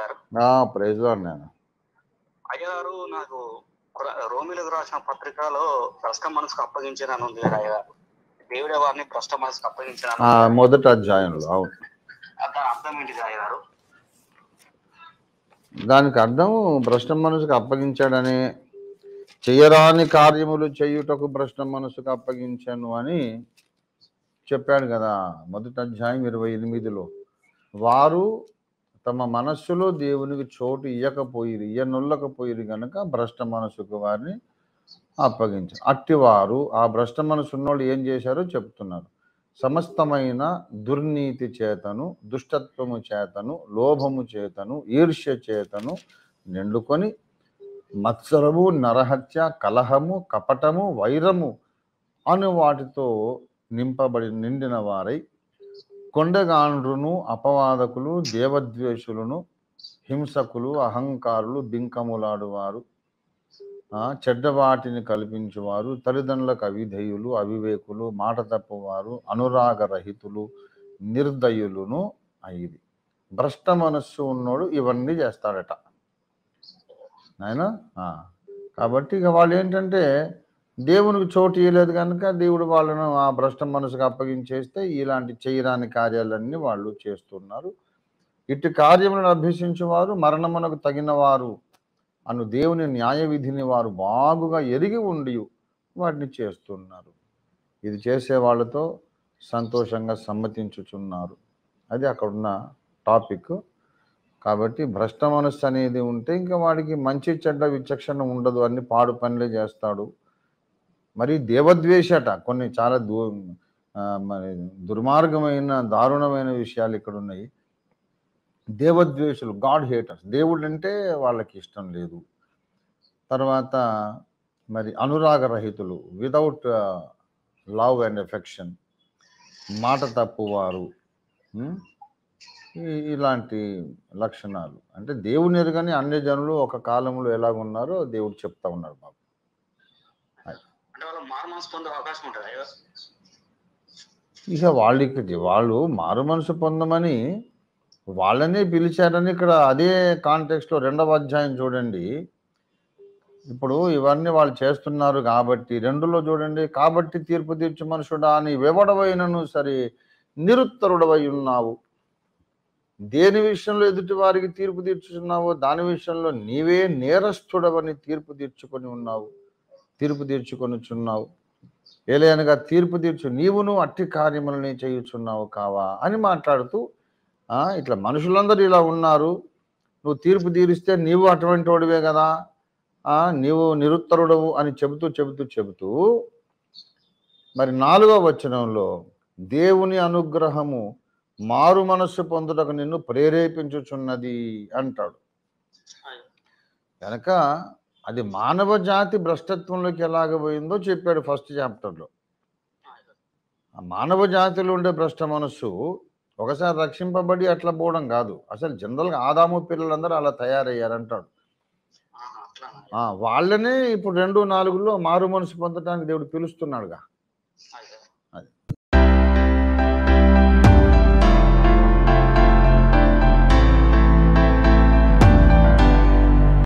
గారు ప్రైజ్లో నేను అయ్యగారు నాకు కుర- రోమిలకు రాసిన పత్రికలో భ్రష్ట మనసుకు అప్పగించానని ఉంది కదా అయ్యగారు దేవుడే వారిని భ్రష్ట మనసుకు అప్పగించాను ఆ, మొదటి అధ్యాయంలో అవును దాని అర్థం ఏంటిది అయ్యగారు దానికి అర్థం భ్రష్ట మనసుకు అప్పగించాడని చెయ్యరాని కార్యములు చేయుటకు భ్రష్ట మనసుకు అప్పగించాను అని చెప్పాడు కదా మొదటి అధ్యాయం ఇరవై ఎనిమిదిలో వారు తమ మనస్సులో దేవునికి చోటు ఇయ్యకపోయిరు ఇయ్యనుల్లకపోయిరు గనక భ్రష్ట మనసుకు వారిని అప్పగించారు అట్టివారు ఆ భ్రష్ట మనసు ఉన్నోళ్ళు ఏం చేశారో చెప్తున్నారు సమస్తమైన దుర్నీతి చేతను దుష్టత్వము చేతను లోభము చేతను ఈర్ష్య చేతను నిండుకొని మత్సరము నరహత్య కలహము కపటము వైరము అను వాటితో నింపబడి నిండిన వారై కొండగాండ్రును అపవాదకులు దేవద్వేషులను హింసకులు అహంకారులు బింకములాడువారు ఆ, చెడ్డవాటిని కల్పించువారు తల్లిదండ్రులకు అవిధేయులు అవివేకులు మాట తప్పువారు అనురాగరహితులు నిర్దయులును అయ్యిది భ్రష్ట మనస్సు ఉన్నోడు ఇవన్నీ చేస్తాడట నాయన కాబట్టి ఇక వాళ్ళు ఏంటంటే దేవునికి చోటు ఇవ్వలేదు కనుక దేవుడు వాళ్ళను ఆ భ్రష్ట మనసుకు అప్పగించేస్తే ఇలాంటి చేయరాని కార్యాలన్నీ వాళ్ళు చేస్తున్నారు ఇటు కార్యములను అభ్యసించేవారు మరణమునకు తగిన వారు అను దేవుని న్యాయ విధిని వారు బాగుగా ఎరిగి ఉండి వాటిని చేస్తున్నారు ఇది చేసే వాళ్ళతో సంతోషంగా సమ్మతించుచున్నారు అది అక్కడున్న టాపిక్ కాబట్టి భ్రష్ట మనస్సు అనేది ఉంటే ఇంకా వాడికి మంచి చెడ్డ విచక్షణ ఉండదు అన్ని పాడు పనులే చేస్తాడు మరి దేవద్వేషట కొన్ని చాలా దూ ఆ, మరి దుర్మార్గమైన దారుణమైన విషయాలు ఇక్కడ ఉన్నాయి దేవద్వేషులు గాడ్ హేటర్స్ దేవుడు అంటే వాళ్ళకి ఇష్టం లేదు తర్వాత మరి అనురాగ రహితులు వితౌట్ లవ్ అండ్ ఎఫెక్షన్ మాట తప్పువారు ఉం? ఈ- ఇలాంటి లక్షణాలు అంటే దేవుని ఎరుగని అన్ని జనులు ఒక కాలంలో ఎలాగున్నారో దేవుడు చెప్తా ఉన్నాడు బాబు అంటే వాళ్ళు మారు మనసు పొందే అవకాశం ఉంటుంది అయ్యగారు ఇక వాళ్ళకి వాళ్ళు మారు మనసు పొందమని వాళ్ళనే పిలిచారని ఇక్కడ అదే కాంటెక్స్ట్లో రెండవ అధ్యాయం చూడండి ఇప్పుడు ఇవన్నీ వాళ్ళు చేస్తున్నారు కాబట్టి రెండులో చూడండి కాబట్టి తీర్పు తీర్చు మనుషుడా అని వెవడవైనను సరే నిరుత్తరుడవై ఉన్నావు దేని విషయంలో ఎదుటి వారికి తీర్పు తీర్చుచున్నావో దాని విషయంలో నీవే నేరస్తుడవని తీర్పు తీర్చుకొని ఉన్నావు తీర్పు తీర్చుకొనుచున్నావు ఏలైనగా తీర్పు తీర్చు నీవును అట్టి కార్యములని చేయుచున్నావు కావా అని మాట్లాడుతూ ఆ, ఇట్లా మనుషులందరూ ఇలా ఉన్నారు నువ్వు తీర్పు తీరిస్తే నీవు అటువంటి వాడివే కదా ఆ, నీవు నిరుత్తరుడవు అని చెబుతూ చెబుతూ చెబుతూ మరి నాలుగో వచనంలో దేవుని అనుగ్రహము మారు మనస్సు పొందుటకు నిన్ను ప్రేరేపించుచున్నది అంటాడు కనుక అది మానవ జాతి భ్రష్టత్వంలోకి ఎలాగ పోయిందో చెప్పాడు ఫస్ట్ చాప్టర్లో ఆ మానవ జాతిలో ఉండే భ్రష్ట మనస్సు ఒకసారి రక్షింపబడి అట్లా పోవడం కాదు అసలు జనరల్గా ఆదాము పిల్లలందరూ అలా తయారయ్యారంటాడు ఆహా, అట్లానా? ఆ, వాళ్ళనే ఇప్పుడు రెండు నాలుగులో మారు మనసు పొందడానికి దేవుడు పిలుస్తున్నాడుగా